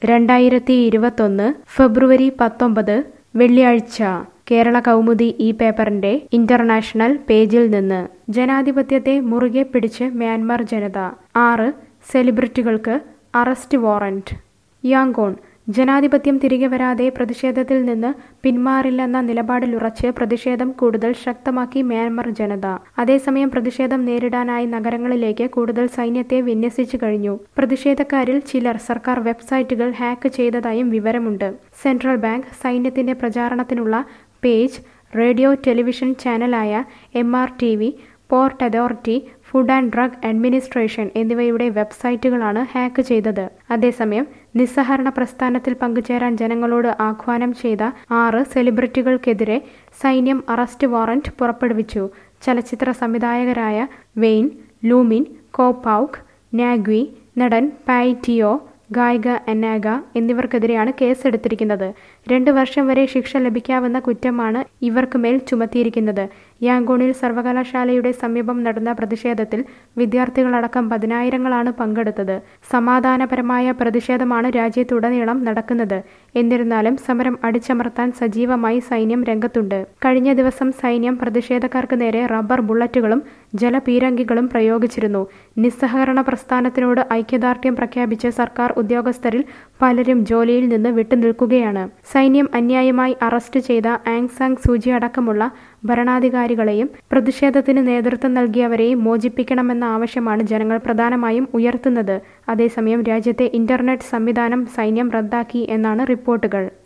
രണ്ടായിരത്തി ഇരുപത്തൊന്ന് ഫെബ്രുവരി പത്തൊമ്പത് വെള്ളിയാഴ്ച കേരള കൗമുദി ഈ പേപ്പറിന്റെ ഇന്റർനാഷണൽ പേജിൽ നിന്ന് ജനാധിപത്യത്തെ മുറുകെ പിടിച്ച് മ്യാൻമാർ ജനത ആറ് സെലിബ്രിറ്റികൾക്ക് അറസ്റ്റ് വാറന്റ് യാങ്കോൺ ജനാധിപത്യം തിരികെ വരാതെ പ്രതിഷേധത്തിൽ നിന്ന് പിന്മാറില്ലെന്ന നിലപാടിലുറച്ച് പ്രതിഷേധം കൂടുതൽ ശക്തമാക്കി മ്യാൻമർ ജനത അതേസമയം പ്രതിഷേധം നേരിടാനായി നഗരങ്ങളിലേക്ക് കൂടുതൽ സൈന്യത്തെ വിന്യസിച്ചു കഴിഞ്ഞു പ്രതിഷേധക്കാരിൽ ചിലർ സർക്കാർ വെബ്സൈറ്റുകൾ ഹാക്ക് ചെയ്തതായും വിവരമുണ്ട് സെൻട്രൽ ബാങ്ക് സൈന്യത്തിന്റെ പ്രചാരണത്തിനുള്ള പേജ് റേഡിയോ ടെലിവിഷൻ ചാനലായ M R T V port authority food and drug administration എന്നിവയുടെ വെബ്സൈറ്റുകളാണ് ഹാക്ക് ചെയ്തത് അതേസമയം നിസ്സഹരണ പ്രസ്ഥാനത്തിൽ പങ്കുചേരാൻ ജനങ്ങളോട് ആഹ്വാനം ചെയ്ത ആറ് സെലിബ്രിറ്റികൾക്കെതിരെ സൈന്യം അറസ്റ്റ് വാറന്റ് പുറപ്പെടുവിച്ചു ചലച്ചിത്ര സംവിധായകരായ വെയ്ൻ ലൂമിൻ കോപൌക്ക് നാഗ്വി നടൻ പായ്റ്റിയോ ഗായിക അന്നാഗ എന്നിവർക്കെതിരെയാണ് കേസെടുത്തിരിക്കുന്നത് രണ്ട് വർഷം വരെ ശിക്ഷ ലഭിക്കാവുന്ന കുറ്റമാണ് ഇവർക്ക് മേൽ ചുമത്തിയിരിക്കുന്നത് യാങ്കോണിൽ സർവകലാശാലയുടെ സമീപം നടന്ന പ്രതിഷേധത്തിൽ വിദ്യാർത്ഥികളടക്കം പതിനായിരങ്ങളാണ് പങ്കെടുത്തത് സമാധാനപരമായ പ്രതിഷേധമാണ് രാജ്യത്തുടനീളം നടക്കുന്നത് എന്നിരുന്നാലും സമരം അടിച്ചമർത്താൻ സജീവമായി സൈന്യം രംഗത്തുണ്ട് കഴിഞ്ഞ ദിവസം സൈന്യം പ്രതിഷേധക്കാർക്ക് നേരെ റബ്ബർ ബുള്ളറ്റുകളും ജലപീരങ്കികളും പ്രയോഗിച്ചിരുന്നു നിസ്സഹകരണ പ്രസ്ഥാനത്തിനോട് ഐക്യദാർഢ്യം പ്രഖ്യാപിച്ച് സർക്കാർ ഉദ്യോഗസ്ഥരിൽ പലരും ജോലിയിൽ നിന്ന് വിട്ടുനിൽക്കുകയാണ് സൈന്യം അന്യായമായി അറസ്റ്റ് ചെയ്ത ആങ് സാങ് സൂചി അടക്കമുള്ള ഭരണാധികാരികളെയും പ്രതിഷേധത്തിന് നേതൃത്വം നൽകിയവരെയും മോചിപ്പിക്കണമെന്ന ആവശ്യമാണ് ജനങ്ങൾ പ്രധാനമായും ഉയർത്തുന്നത് അതേസമയം രാജ്യത്തെ ഇന്റർനെറ്റ് സംവിധാനം സൈന്യം റദ്ദാക്കി എന്നാണ് റിപ്പോർട്ടുകൾ